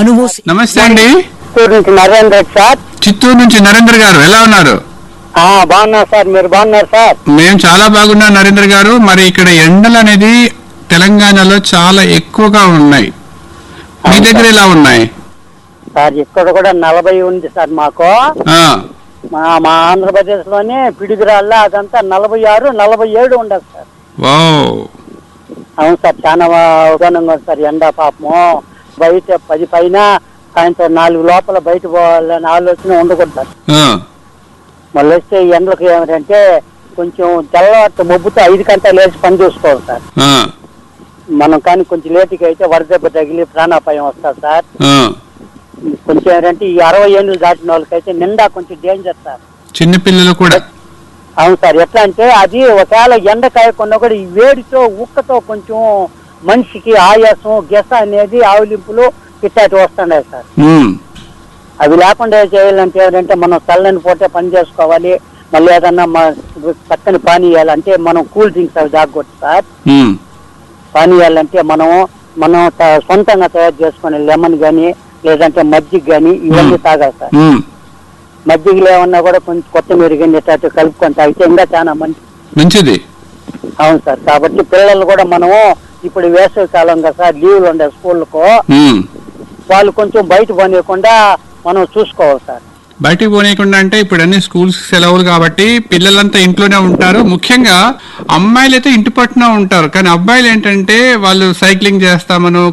అనుమోసి నమస్తే అండి చిత్తూరు నుంచి నరేంద్ర రెడ్డి సార్ చిత్తూరు నుంచి నరేంద్ర గారు ఎలా ఉన్నారు ఆ, బాగున్నారు సార్ మీరు బాగున్నారు సార్ మేము చాలా బాగున్నాం నరేంద్ర గారు మరి ఇక్కడ ఎండలు అనేది తెలంగాణలో చాలా ఎక్కువగా ఉన్నాయి మీ దగ్గర ఎలా ఉన్నాయి సార్ ఇక్కడ కూడా నలభై ఉంది సార్ మాకు ఆ, మా మా ఆంధ్రప్రదేశ్ లోనే పిడుగురాళ్ళ అదంతా నలభై ఆరు నలభై ఏడు ఉండదు సార్ వావ్ అవును సార్ చాలా ఉదాహరణంగా ఉంది సార్ ఎండ పాపము బయట పది పైన సాయంత్రం నాలుగు లోపల బయట పోవాలని ఆలోచన ఉండకూడదు సార్ ఆ, మళ్ళీ వస్తే ఈ ఎండలకు ఏమిటంటే కొంచెం తెల్లవారితో మొబ్బుతో ఐదు గంటలు లేచి పని చూసుకోవాలి సార్ ఆ, మనం కానీ కొంచెం లేటుగా అయితే వరదెబ్బ తగిలి ప్రాణాపాయం వస్తుంది సార్ ఆ. కొంచెం ఏంటంటే ఈ అరవై ఏళ్ళు దాటిన వాళ్ళకైతే నిండా కొంచెం డేంజర్ సార్ చిన్న పిల్లలు కూడా అవును సార్ ఎట్లా అంటే అది ఒకవేళ ఎండ కాయకుండా కూడా ఈ వేడితో ఉక్కతో కొంచెం మనిషికి ఆయాసం గెస అనేది ఆవులింపులు ఇట్లాంటి వస్తున్నాయి సార్ ఉమ్, అవి లేకుండా చేయాలంటే ఏంటంటే మనం చల్లని పూటే పని చేసుకోవాలి మళ్ళీ ఏదన్నా మా పక్కన పానీయాలు అంటే మనం కూల్ డ్రింక్స్ అవి తాగకూడదు సార్ ఉమ్, పానీయాలంటే మనం మనం త- సొంతంగా తయారు చేసుకునే లెమన్ కానీ లేదంటే మజ్జిగ కానీ ఇవన్నీ తాగాలి సార్ ఉమ్. మజ్జిగలో ఏమన్నా కూడా కొంచెం కొత్తిమీర కానీ ఇట్లాంటి కలుపుకొని తాగితే ఇంకా చాలా మంచి మంచిది అవును సార్ కాబట్టి పిల్లలు కూడా మనము ఇప్పుడు వేసవి కాలం కదా సార్ లీవ్లు ఉండే స్కూళ్ళకు ఉమ్. వాళ్ళు కొంచెం బయట పోనీయకుండా మనం చూసుకోవాలి సార్ బయటికి పోనీయకుండా అంటే ఇప్పుడు అన్ని స్కూల్స్ సెలవులు కాబట్టి పిల్లలంతా ఇంట్లోనే ఉంటారు ముఖ్యంగా అమ్మాయిలు అయితే ఇంటి పట్టున ఉంటారు కానీ అబ్బాయిలు ఏంటంటే వాళ్ళు సైక్లింగ్ చేస్తామను